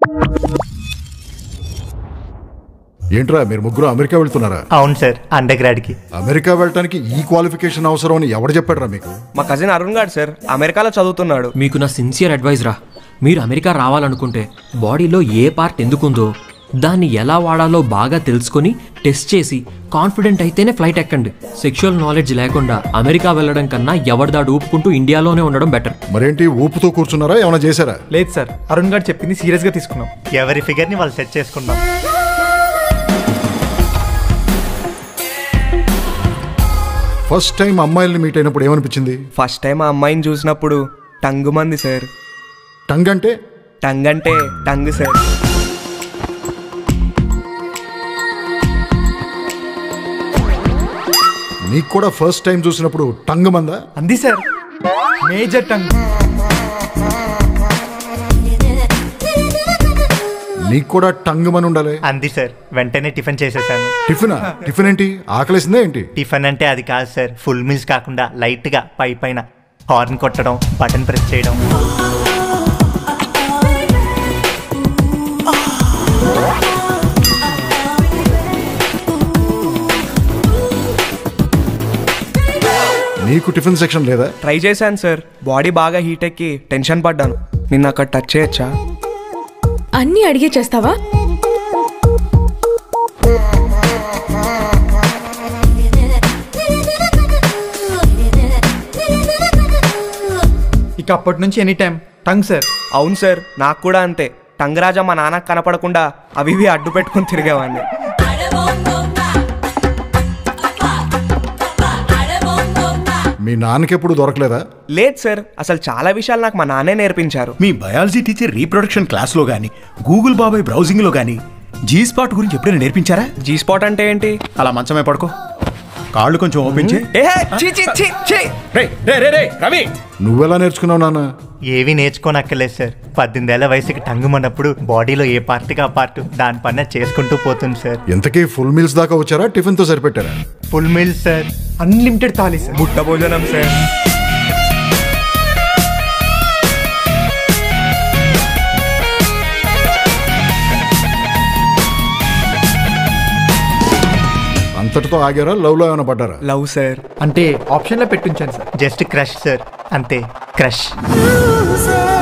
ఏంట్రా మీరు ముగ్గురు అమెరికా వెళ్తున్నారా అవును సార్ అండర్ గ్రాడ్కి అమెరికా వెళ్ళటానికి ఈ క్వాలిఫికేషన్ అవసరం అని ఎవడు చెప్పాడురా మీకు మా కజిన్ అరుణ్ గారు సార్ అమెరికాలో చదువుతున్నాడు మీకు నా సిన్సియర్ అడ్వైజ్ రా మీరు అమెరికా రావాలనుకుంటే బాడీలో ఏ పార్ట్ ఎందుకుందో దాన్ని ఎలా వాడాలో బాగా తెలుసుకొని టెస్ట్ చేసి కాన్ఫిడెంట్ అయితేనే ఫ్లైట్ ఎక్కండి సెక్షువల్ నాలెడ్జ్ లేకుండా అమెరికా వెళ్ళడం కన్నా ఎవరిదాడు ఊపుకుంటూ ఇండియాలోనే ఉండడం బెటర్ మరేంటి ఊపుతో కూర్చున్నారా ఏమైనా చేశారా లేదు సార్ అరుణ్ గారు చెప్పింది సీరియస్గా తీసుకున్నాం ఎవరి ఫిగర్ని వాళ్ళు సెట్ చేసుకుందాం ఫస్ట్ టైం అమ్మాయిల్ని మీట్ అయినప్పుడు ఏమనిపించింది ఫస్ట్ టైం ఆ అమ్మాయిని చూసినప్పుడు టంగు మంది సార్ టంగ్ అంటే టంగ్ అంటే టంగ్ సార్ నీకు కూడా ఫస్ట్ టైం చూసినప్పుడు టంగ్ మందా అంది సార్ మేజర్ టంగ్ నీకు కూడా టంగ్ మని ఉండాలి అంది సార్ వెంటనే టిఫిన్ చేసేసాను టిఫినా టిఫిన్ ఏంటి ఆకలేసిందా ఏంటి టిఫిన్ అంటే అది కాదు సార్ ఫుల్ మీల్స్ కాకుండా లైట్గా పై పైన హార్న్ కొట్టడం బటన్ ప్రెస్ చేయడం నీకు టిఫిన్ సెక్షన్ లేదా ట్రై చేశాను సార్ బాడీ బాగా హీట్ ఎక్కి టెన్షన్ పడ్డాను నిన్న అక్కడ టచ్ చేయొచ్చా అన్నీ అడిగే చేస్తావా ఇక అప్పటి నుంచి ఎనీ టైం టంగ్ సార్ అవును సార్ నాకు కూడా అంతే టంగ్ రాజా మా నాన్నకు కనపడకుండా అవి ఇవి అడ్డు పెట్టుకుని తిరిగేవాడిని మీ నాన్నకెప్పుడు దొరకలేదా లేదు సార్ అసలు చాలా విషయాలు నాకు మా నాన్నే నేర్పించారు మీ బయాలజీ టీచర్ రీప్రొడక్షన్ క్లాస్లో కానీ గూగుల్ బాబాయ్ బ్రౌజింగ్లో కానీ జీ స్పాట్ గురించి ఎప్పుడైనా నేర్పించారా జీ స్పాట్ అంటే ఏంటి అలా మంచమే పడుకో కాళ్ళు కొంచెం ఓపెన్ చేయి ఏ ఛీ, ఛీ, ఛీ, ఛీ. రే రే రే రే రవి నువ్వెలా నేర్చుకున్నావు నాన్న ఏవి నేర్చుకోనక్కర్లేదు సార్ పద్దెనిమిదేళ్ల వయసుకి టంగుమన్నప్పుడు బాడీలో ఏ పార్ట్కి ఆ పార్ట్ దాని పని అది చేసుకుంటూ పోతుంది సార్ ఎంతకీ ఫుల్ మీల్స్ దాకా వచ్చారా టిఫిన్తో సరిపెట్టారా full meals sir unlimited thali sir బుట్ట భోజనం సార్ అంతటితో ఆగారా లవ్లో ఏమైనా పడ్డారా లవ్ సార్ అంటే ఆప్షన్లో పెట్టించాను సార్ జస్ట్ క్రష్ సార్ అంతే క్రష్ Loser.